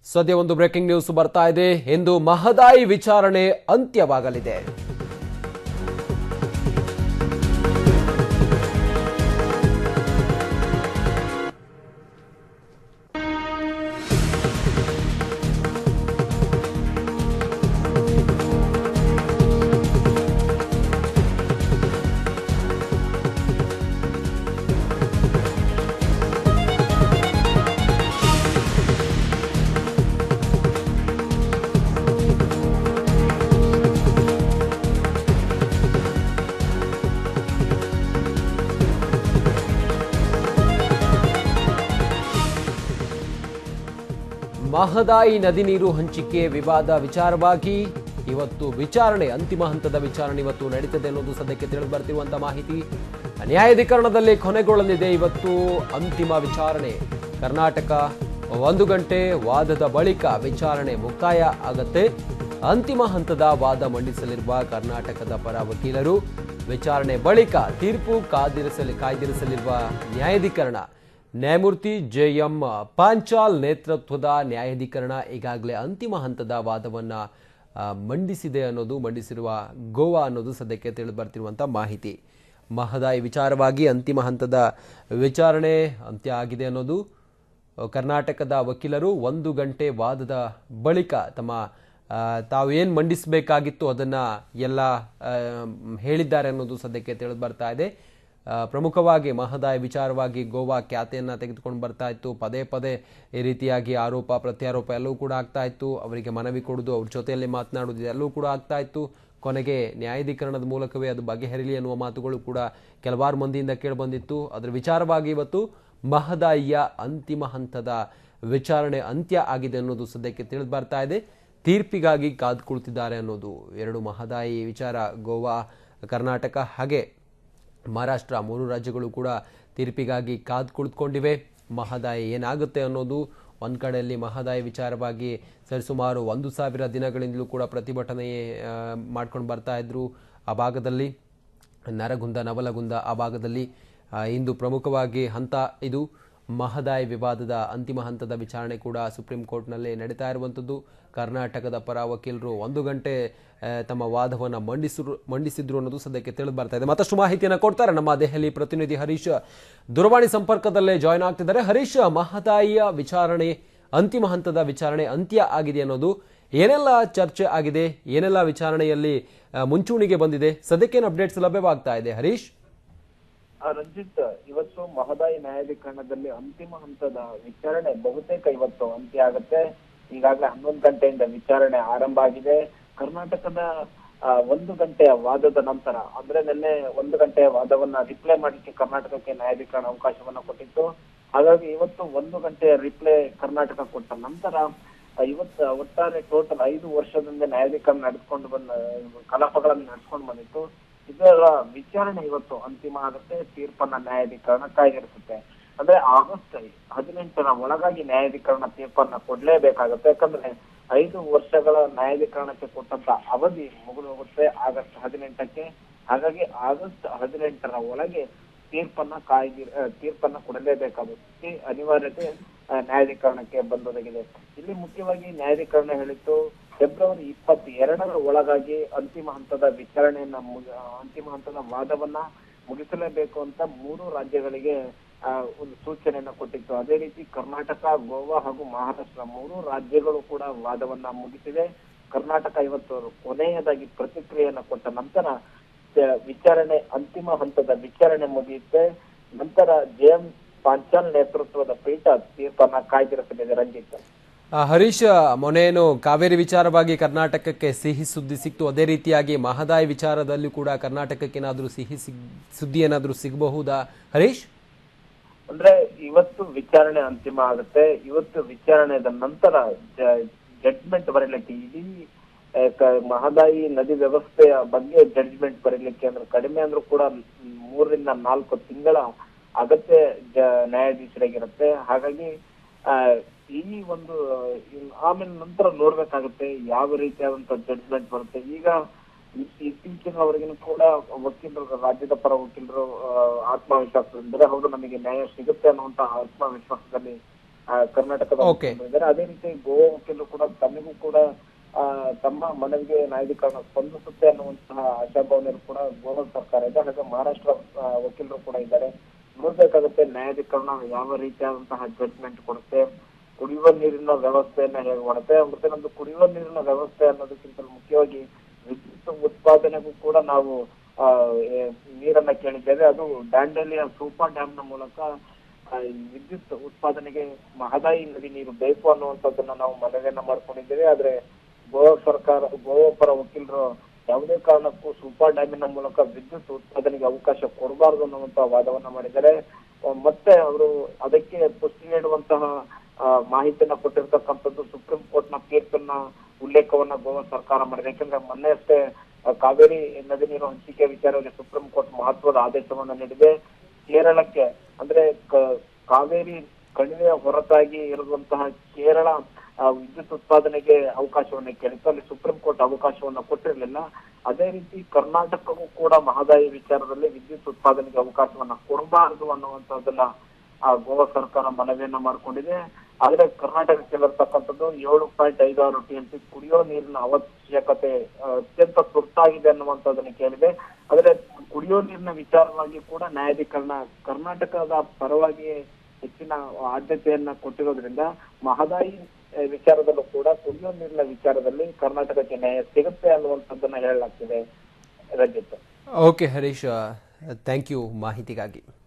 ಸದ್ಯ ಒಂದು breaking news ಬರ್ತಾ ಇದೆ ಇಂದು ಮಹದಾಯಿ ವಿಚಾರಣೆ ಅಂತ್ಯವಾಗಲಿದೆ ಮಹದಾಯಿ ನದಿ ನೀರು ಹಂಚಿಕೆ ವಿವಾದ ವಿಚಾರವಾಗಿ ಇವತ್ತು ವಿಚಾರಣೆ ಅಂತಿಮ ಹಂತದ ವಿಚಾರಣೆ ಇವತ್ತು ನಡೀತದೆ ಅನ್ನೋದು ಸದ್ಯಕ್ಕೆ ತಿಳಿದು ಬರ್ತಿರುವಂತಹ ಮಾಹಿತಿ ನ್ಯಾಯಾಧೀಕರಣದಲ್ಲಿ ಕೊನೆಗೊಳ್ಳಲಿದೆ ಇವತ್ತು ಅಂತಿಮ ವಿಚಾರಣೆ ಕರ್ನಾಟಕ ಒಂದು ಗಂಟೆ ವಾದದ ಬಳಿಕ ವಿಚಾರಣೆ ಮುಕ್ತಾಯ ಆಗತ್ತೆ ಅಂತಿಮ ಹಂತದ ವಾದ ಮಂಡಿಸಲಿರುವ ಕರ್ನಾಟಕದ ಪರ ವಕೀಲರು ವಿಚಾರಣೆ ಬಳಿಕ ತೀರ್ಪು ಕಾದಿರಿಸಲಿ ಕಾಯ್ದಿರಿಸಲಿರುವ ನ್ಯಾಯಾಧೀಕರಣ ನ್ಯಾಯಮೂರ್ತಿ ಜೆಎಂ ಪಾಂಚಾಲ್ ನೇತೃತ್ವದ ನ್ಯಾಯಾಧೀಕರಣ ಈಗಾಗಲೇ ಅಂತಿಮ ಹಂತದ ವಾದವನ್ನ ಆ, ಮಂಡಿಸಿದೆ ಅನ್ನೋದು ಮಂಡಿಸಿರುವ ಗೋವಾ ಅನ್ನೋದು ಸದ್ಯಕ್ಕೆ ತಿಳಿದು ಬರ್ತಿರುವಂಥ ಮಾಹಿತಿ ಮಹದಾಯಿ ವಿಚಾರವಾಗಿ ಅಂತಿಮ ಹಂತದ ವಿಚಾರಣೆ ಅಂತ್ಯ ಆಗಿದೆ ಅನ್ನೋದು ಆ, ಕರ್ನಾಟಕದ ವಕೀಲರು ಒಂದು ಗಂಟೆ ವಾದದ ಬಳಿಕ ತಮ್ಮ ಆ, ತಾವು ಏನು ಮಂಡಿಸಬೇಕಾಗಿತ್ತು ಅದನ್ನು ಎಲ್ಲ ಆ, ಹೇಳಿದ್ದಾರೆ ಅನ್ನೋದು ಸದ್ಯಕ್ಕೆ ತಿಳಿದು ಬರ್ತಾ ಇದೆ ಆ, ಪ್ರಮುಖವಾಗಿ ಮಹದಾಯಿ ವಿಚಾರವಾಗಿ ಗೋವಾ ಖ್ಯಾತಿಯನ್ನು ತೆಗೆದುಕೊಂಡು ಬರ್ತಾ ಇತ್ತು ಪದೇ ಪದೇ ಈ ರೀತಿಯಾಗಿ ಆರೋಪ ಪ್ರತ್ಯಾರೋಪ ಎಲ್ಲವೂ ಕೂಡ ಆಗ್ತಾ ಇತ್ತು ಅವರಿಗೆ ಮನವಿ ಕೊಡೋದು ಅವ್ರ ಜೊತೆಯಲ್ಲಿ ಮಾತನಾಡೋದು ಎಲ್ಲವೂ ಕೂಡ ಆಗ್ತಾ ಇತ್ತು ಕೊನೆಗೆ ನ್ಯಾಯಾಧೀಕರಣದ ಮೂಲಕವೇ ಅದು ಬಗೆಹರಿಲಿ ಅನ್ನುವ ಮಾತುಗಳು ಕೂಡ ಕೆಲವಾರು ಮಂದಿಯಿಂದ ಕೇಳಿಬಂದಿತ್ತು ಅದರ ವಿಚಾರವಾಗಿ ಇವತ್ತು ಮಹದಾಯಿಯ ಅಂತಿಮ ಹಂತದ ವಿಚಾರಣೆ ಅಂತ್ಯ ಆಗಿದೆ ಅನ್ನೋದು ಸದ್ಯಕ್ಕೆ ತಿಳಿದು ಬರ್ತಾ ಇದೆ ತೀರ್ಪಿಗಾಗಿ ಕಾದು ಕುಳಿತಿದ್ದಾರೆ ಅನ್ನೋದು ಎರಡು ಮಹದಾಯಿ ವಿಚಾರ ಗೋವಾ ಕರ್ನಾಟಕ ಹಾಗೆ ಮಹಾರಾಷ್ಟ್ರ ಮೂರು ರಾಜ್ಯಗಳು ಕೂಡ ತೀರ್ಪಿಗಾಗಿ ಕಾದು ಕುಳಿತುಕೊಂಡಿವೆ ಮಹದಾಯಿ ಏನಾಗುತ್ತೆ ಅನ್ನೋದು ಒಂದು ಕಡೆಯಲ್ಲಿ ಮಹದಾಯಿ ವಿಚಾರವಾಗಿ ಸರಿಸುಮಾರು ಒಂದು ಸಾವಿರ ದಿನಗಳಿಂದಲೂ ಕೂಡ ಪ್ರತಿಭಟನೆ ಆ, ಮಾಡ್ಕೊಂಡು ಬರ್ತಾ ಇದ್ರು ಆ ಭಾಗದಲ್ಲಿ ನರಗುಂದ ನವಲಗುಂದ ಆ ಭಾಗದಲ್ಲಿ ಆ, ಇಂದು ಪ್ರಮುಖವಾಗಿ ಹಂತ ಇದು ಮಹದಾಯಿ ವಿವಾದದ ಅಂತಿಮ ಹಂತದ ವಿಚಾರಣೆ ಕೂಡ ಸುಪ್ರೀಂ ಕೋರ್ಟ್ನಲ್ಲಿ ನಡೀತಾ ಇರುವಂಥದ್ದು ಕರ್ನಾಟಕದ ಪರ ವಕೀಲರು ಒಂದು ಗಂಟೆ ಆ, ತಮ್ಮ ವಾದವನ್ನು ಮಂಡಿಸಿರು ಮಂಡಿಸಿದ್ರು ಅನ್ನೋದು ಸದ್ಯಕ್ಕೆ ತಿಳಿದು ಬರ್ತಾ ಇದೆ ಮತ್ತಷ್ಟು ಮಾಹಿತಿಯನ್ನು ಕೊಡ್ತಾರೆ ನಮ್ಮ ದೆಹಲಿ ಪ್ರತಿನಿಧಿ ಹರೀಶ್ ದೂರವಾಣಿ ಸಂಪರ್ಕದಲ್ಲೇ ಜಾಯ್ನ್ ಆಗ್ತಿದ್ದಾರೆ ಹರೀಶ್ ಮಹದಾಯಿಯ ವಿಚಾರಣೆ ಅಂತಿಮ ಹಂತದ ವಿಚಾರಣೆ ಅಂತ್ಯ ಆಗಿದೆ ಅನ್ನೋದು ಏನೆಲ್ಲ ಚರ್ಚೆ ಆಗಿದೆ ಏನೆಲ್ಲ ವಿಚಾರಣೆಯಲ್ಲಿ ಆ, ಮುಂಚೂಣಿಗೆ ಬಂದಿದೆ ಸದ್ಯಕ್ಕೇನು ಅಪ್ಡೇಟ್ಸ್ ಲಭ್ಯವಾಗ್ತಾ ಇದೆ ಹರೀಶ್ ಆ, ರಂಜಿತ್ ಇವತ್ತು ಮಹದಾಯಿ ನ್ಯಾಯಾಧೀಕರಣದಲ್ಲಿ ಅಂತಿಮ ಹಂತದ ವಿಚಾರಣೆ ಬಹುತೇಕ ಇವತ್ತು ಅಂತ್ಯ ಆಗುತ್ತೆ ಈಗಾಗಲೇ ಹನ್ನೊಂದು ಗಂಟೆಯಿಂದ ವಿಚಾರಣೆ ಆರಂಭ ಆಗಿದೆ ಕರ್ನಾಟಕದ ಆ, ಒಂದು ಗಂಟೆಯ ವಾದದ ನಂತರ ಅಂದ್ರೆ ನಿನ್ನೆ ಒಂದು ಗಂಟೆಯ ವಾದವನ್ನ ರಿಪ್ಲೈ ಮಾಡಲಿಕ್ಕೆ ಕರ್ನಾಟಕಕ್ಕೆ ನ್ಯಾಯಾಧೀಕರಣ ಅವಕಾಶವನ್ನ ಕೊಟ್ಟಿತ್ತು ಹಾಗಾಗಿ ಇವತ್ತು ಒಂದು ಗಂಟೆಯ ರಿಪ್ಲೈ ಕರ್ನಾಟಕ ಕೊಟ್ಟ ನಂತರ ಆ, ಇವತ್ತು ಒಟ್ಟಾರೆ ಟೋಟಲ್ ಐದು ವರ್ಷದಿಂದ ನ್ಯಾಯಾಧೀಕರಣ ನಡೆದುಕೊಂಡು ಬಂದ ಕಲಾಪಗಳನ್ನು ನಡೆಸ್ಕೊಂಡು ಬಂದಿತ್ತು ಇದರ ವಿಚಾರಣೆ ಇವತ್ತು ಅಂತಿಮ ಆಗುತ್ತೆ ತೀರ್ಪನ್ನ ನ್ಯಾಯಾಧೀಕರಣ ಕಾಯ್ದಿರಿಸುತ್ತೆ ಅಂದ್ರೆ ಆಗಸ್ಟ್ ಹದಿನೆಂಟರ ಒಳಗಾಗಿ ನ್ಯಾಯಾಧೀಕರಣ ತೀರ್ಪನ್ನ ಕೊಡ್ಲೇಬೇಕಾಗುತ್ತೆ ಯಾಕಂದ್ರೆ ಐದು ವರ್ಷಗಳ ನ್ಯಾಯಾಧೀಕರಣಕ್ಕೆ ಕೊಟ್ಟಂತ ಅವಧಿ ಮುಗಿದು ಹೋಗುತ್ತೆ ಆಗಸ್ಟ್ ಹದಿನೆಂಟಕ್ಕೆ ಹಾಗಾಗಿ ಆಗಸ್ಟ್ ಹದಿನೆಂಟರ ಒಳಗೆ ತೀರ್ಪನ್ನ ಕಾಯ್ದಿ ಆ, ತೀರ್ಪನ್ನ ಕೊಡಲೇಬೇಕಾಗುತ್ತೆ ಅನಿವಾರ್ಯತೆ ಆ, ನ್ಯಾಯಾಧೀಕರಣಕ್ಕೆ ಬಂದೊದಗಿದೆ ಇಲ್ಲಿ ಮುಖ್ಯವಾಗಿ ನ್ಯಾಯಾಧೀಕರಣ ಹೇಳಿತ್ತು ಫೆಬ್ರವರಿ ಇಪ್ಪತ್ತೆರಡರ ಒಳಗಾಗಿ ಅಂತಿಮ ಹಂತದ ವಿಚಾರಣೆಯನ್ನ ಮುಗ- ಆ, ಅಂತಿಮ ಹಂತದ ವಾದವನ್ನ ಮುಗಿಸಲೇಬೇಕು ಅಂತ ಮೂರು ರಾಜ್ಯಗಳಿಗೆ ಆ, ಒಂದು ಸೂಚನೆಯನ್ನ ಕೊಟ್ಟಿತ್ತು ಅದೇ ರೀತಿ ಕರ್ನಾಟಕ ಗೋವಾ ಹಾಗೂ ಮಹಾರಾಷ್ಟ್ರ ಮೂರು ರಾಜ್ಯಗಳು ಕೂಡ ವಾದವನ್ನ ಮುಗಿಸಿದೆ ಕರ್ನಾಟಕ ಇವತ್ತು ಕೊನೆಯದಾಗಿ ಪ್ರತಿಕ್ರಿಯೆಯನ್ನ ಕೊಟ್ಟ ನಂತರ ತ- ವಿಚಾರಣೆ ಅಂತಿಮ ಹಂತದ ವಿಚಾರಣೆ ಮುಗಿಯುತ್ತೆ ನಂತರ ಜೆಎಂ ಪಾಂಚಾಲ್ ನೇತೃತ್ವದ ಪೀಠ ತೀರ್ಪನ್ನ ಕಾಯ್ದಿರಿಸಲಿದೆ ರಂಜಿತ್ ಆ, ಹರೀಶ್ ಮೊನ್ನೇನು ಕಾವೇರಿ ವಿಚಾರವಾಗಿ ಕರ್ನಾಟಕಕ್ಕೆ ಸಿಹಿ ಸುದ್ದಿ ಸಿಕ್ತು ಅದೇ ರೀತಿಯಾಗಿ ಮಹದಾಯಿ ವಿಚಾರದಲ್ಲೂ ಕೂಡ ಕರ್ನಾಟಕಕ್ಕೆ ಏನಾದರೂ ಸಿಹಿ ಸಿಗ್ ಸುದ್ದಿ ಏನಾದರೂ ಸಿಗಬಹುದಾ ಹರೀಶ್ ಅಂದ್ರೆ ಇವತ್ತು ವಿಚಾರಣೆ ಅಂತಿಮ ಆಗುತ್ತೆ ಇವತ್ತು ವಿಚಾರಣೆದ ನಂತರ ಜಡ್ಜ್ಮೆಂಟ್ ಬರೀಲಿಕ್ಕೆ ಇಡೀ ಆ, ಕ- ಮಹದಾಯಿ ನದಿ ವ್ಯವಸ್ಥೆಯ ಬಗ್ಗೆ ಜಡ್ಜ್ಮೆಂಟ್ ಬರೀಲಿಕ್ಕೆ ಅಂದ್ರೆ ಕಡಿಮೆ ಅಂದ್ರೂ ಕೂಡ ಮೂರರಿಂದ ನಾಲ್ಕು ತಿಂಗಳ ಅಗತ್ಯ ಜ- ನ್ಯಾಯಾಧೀಶರಾಗಿರುತ್ತೆ ಹಾಗಾಗಿ ಆ, ಈ ಒಂದು ಇನ್- ಆಮೇಲೆ ನಂತರ ನೋಡ್ಬೇಕಾಗುತ್ತೆ ಯಾವ ರೀತಿಯಾದಂತ ಜಡ್ಜ್ಮೆಂಟ್ ಬರುತ್ತೆ ಈಗ ಇ- ಇತ್ತೀಚಿನವರೆಗಿನ ಕೂಡ ವಕೀಲರು ರಾಜ್ಯದ ಪರ ವಕೀಲರು ಆ, ಆತ್ಮವಿಶ್ವಾಸದಿಂದ್ರೆ ಹೌದು ನಮಗೆ ನ್ಯಾಯ ಸಿಗುತ್ತೆ ಅನ್ನುವಂತ ಆತ್ಮವಿಶ್ವಾಸದಲ್ಲಿ ಆ, ಆ, ಕರ್ನಾಟಕದ Okay. ವಕೀಲರು ಇದ್ದಾರೆ ಅದೇ ರೀತಿ ಗೋವಾ ವಕೀಲರು ಕೂಡ ತಮಗೂ ಕೂಡ ಆ, ತಮ್ಮ ಮನವಿಗೆ ನ್ಯಾಯಾಧೀಕರಣ ಸ್ಪಂದಿಸುತ್ತೆ ಅನ್ನುವಂತಹ ಆಶಾಭಾವನೆಯರು ಕೂಡ ಗೋವಾ ಸರ್ಕಾರ ಇದೆ ಹಾಗೆ ಮಹಾರಾಷ್ಟ್ರ ಆ, ವಕೀಲರು ಕೂಡ ಇದ್ದಾರೆ ನೋಡ್ಬೇಕಾಗುತ್ತೆ ನ್ಯಾಯಾಧೀಕರಣ ಯಾವ ರೀತಿಯಾದಂತಹ ಜಡ್ಜ್ಮೆಂಟ್ ಕೊಡುತ್ತೆ ಕುಡಿಯುವ ನೀರಿನ ವ್ಯವಸ್ಥೆಯನ್ನ ಹೇಗೆ ಮಾಡುತ್ತೆ ಮತ್ತೆ ನಮ್ದು ಕುಡಿಯುವ ನೀರಿನ ವ್ಯವಸ್ಥೆ ಅನ್ನೋದಕ್ಕಿಂತ ಮುಖ್ಯವಾಗಿ ವಿದ್ಯುತ್ ಉತ್ಪಾದನೆಗೂ ಕೂಡ ನಾವು ಆ, ಏ, ನೀರನ್ನ ಕೇಳಿದ್ದೇವೆ ಅದು ಡ್ಯಾಂಡೇಲಿಯ ಸೂಪರ್ ಡ್ಯಾಮ್ ನ ಮೂಲಕ ಆ, ಈ ವಿದ್ಯುತ್ ಉತ್ಪಾದನೆಗೆ ಮಹದಾಯಿ ನದಿ ನೀರು ಬೇಕು ಅನ್ನುವಂಥದ್ದನ್ನ ನಾವು ಮನವಿಯನ್ನ ಮಾಡ್ಕೊಂಡಿದ್ದೇವೆ ಆದ್ರೆ ಗೋವಾ ಸರ್ಕಾರ ಗೋವಾ ಪರ ವಕೀಲರು ಯಾವುದೇ ಕಾರಣಕ್ಕೂ ಸೂಪರ್ ಡ್ಯಾಮಿನ ಮೂಲಕ ವಿದ್ಯುತ್ ಉತ್ಪಾದನೆಗೆ ಅವಕಾಶ ಕೊಡಬಾರದು ಅನ್ನುವಂತ ವಾದವನ್ನ ಮಾಡಿದ್ದಾರೆ ಆ, ಮತ್ತೆ ಅವರು ಅದಕ್ಕೆ ಪುಷ್ಟಿ ನೀಡುವಂತಹ ಆ, ಮಾಹಿತಿಯನ್ನ ಕೊಟ್ಟಿರ್ತಕ್ಕಂಥದ್ದು ಸುಪ್ರೀಂ ಕೋರ್ಟ್ ನ ತೀರ್ಪನ್ನ ಉಲ್ಲೇಖವನ್ನ ಗೋವಾ ಸರ್ಕಾರ ಮಾಡಿದೆ ಯಾಕಂದ್ರೆ ಮೊನ್ನೆ ಅಷ್ಟೇ ಆ, ಕಾವೇರಿ ನದಿ ನೀರು ಹಂಚಿಕೆ ವಿಚಾರದಲ್ಲಿ ಸುಪ್ರೀಂ ಕೋರ್ಟ್ ಮಹತ್ವದ ಆದೇಶವನ್ನ ನೀಡಿದೆ ಕೇರಳಕ್ಕೆ ಅಂದ್ರೆ ಕ- ಕಾವೇರಿ ಕಣಿವೆಯ ಹೊರತಾಗಿ ಇರುವಂತಹ ಕೇರಳ ಆ, ವಿದ್ಯುತ್ ಉತ್ಪಾದನೆಗೆ ಅವಕಾಶವನ್ನ ಕೇಳಿತ್ತು ಅಲ್ಲಿ ಸುಪ್ರೀಂ ಕೋರ್ಟ್ ಅವಕಾಶವನ್ನ ಕೊಟ್ಟಿರಲಿಲ್ಲ ಅದೇ ರೀತಿ ಕರ್ನಾಟಕಕ್ಕೂ ಕೂಡ ಮಹದಾಯಿ ವಿಚಾರದಲ್ಲಿ ವಿದ್ಯುತ್ ಉತ್ಪಾದನೆಗೆ ಅವಕಾಶವನ್ನ ಕೊಡಬಾರದು ಅನ್ನುವಂಥದ್ದನ್ನ ಆ ಗೋವಾ ಸರ್ಕಾರ ಮನವಿಯನ್ನ ಮಾಡ್ಕೊಂಡಿದೆ ಆದ್ರೆ ಕರ್ನಾಟಕಕ್ಕೆ ಇರತಕ್ಕಂಥದ್ದು ಏಳು ಪಾಯಿಂಟ್ ಐದು ಆರು ಟಿಎಂಸಿ ಕುಡಿಯೋ ನೀರಿನ ಅವಶ್ಯಕತೆ ಆ, ಅತ್ಯಂತ ತುರ್ತಾಗಿದೆ ಅನ್ನುವಂಥದ್ದನ್ನ ಕೇಳಿದೆ ಆದ್ರೆ ಕುಡಿಯೋ ನೀರಿನ ವಿಚಾರವಾಗಿ ಕೂಡ ನ್ಯಾಯಾಧೀಕರಣ ಕರ್ನಾಟಕದ ಪರವಾಗಿ ಹೆಚ್ಚಿನ ಆದ್ಯತೆಯನ್ನ ಕೊಟ್ಟಿರೋದ್ರಿಂದ ಮಹದಾಯಿ ಆ, ವಿಚಾರದಲ್ಲೂ ಕೂಡ ಕುಡಿಯೋ ನೀರಿನ ವಿಚಾರದಲ್ಲಿ ಕರ್ನಾಟಕಕ್ಕೆ ನ್ಯಾಯ ಸಿಗುತ್ತೆ ಅನ್ನುವಂಥದ್ದನ್ನ ಹೇಳಲಾಗ್ತಿದೆ Ranjith okay Harish thank you ಮಾಹಿತಿಗಾಗಿ